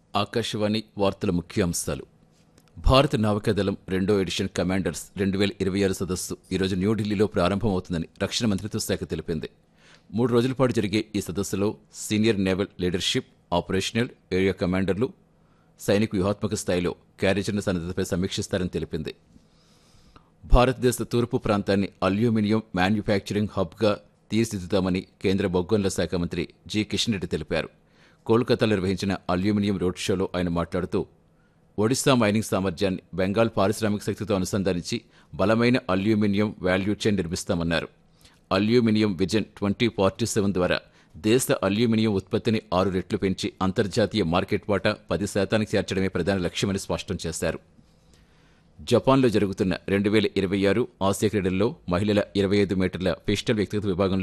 ఆకాశవాణి వార్తల ముఖ్యాంశాలు భారత నావికాదళం రెండో ఎడిషన్ కమాండర్స్ రెండు వేల ఇరవై ఆరు సదస్సు ఈరోజు న్యూఢిల్లీలో ప్రారంభమవుతుందని రక్షణ మంత్రిత్వ శాఖ తెలిపింది మూడు రోజుల పాటు జరిగే ఈ సదస్సులో senior naval leadership operational area కమాండర్లు సైనిక వ్యూహాత్మక స్థాయిలో కార్యాచరణ సన్నద్ధతపై సమీక్షిస్తారని తెలిపింది భారతదేశ తూర్పు ప్రాంతాన్ని అల్యూమినియం మ్యానుఫ్యాక్చరింగ్ హబ్గా తీర్చిదిద్దామని కేంద్ర బొగ్గొండ్ల శాఖ మంత్రి జి కిషన్ రెడ్డి తెలిపారు కోల్కతాలో నిర్వహించిన అల్యూమినియం రోడ్ షోలో ఆయన మాట్లాడుతూ ఒడిశా మైనింగ్ సామర్థ్యాన్ని బెంగాల్ పారిశ్రామిక శక్తితో అనుసంధానించి బలమైన అల్యూమినియం వాల్యూ చైన్ నిర్మిస్తామన్నారు aluminium vision twenty forty seven ద్వారా దేశ అల్యూమినియం ఉత్పత్తిని ఆరు రెట్లు పెంచి అంతర్జాతీయ మార్కెట్ వాటా పది శాతానికి చేర్చడమే ప్రధాన లక్ష్యమని స్పష్టం చేశారు జపాన్లో జరుగుతున్న రెండు వేల ఇరవై ఆరు ఆసియా క్రీడల్లో మహిళల ఇరవై ఐదు మీటర్ల పిస్టల్ వ్యక్తిగత విభాగంలో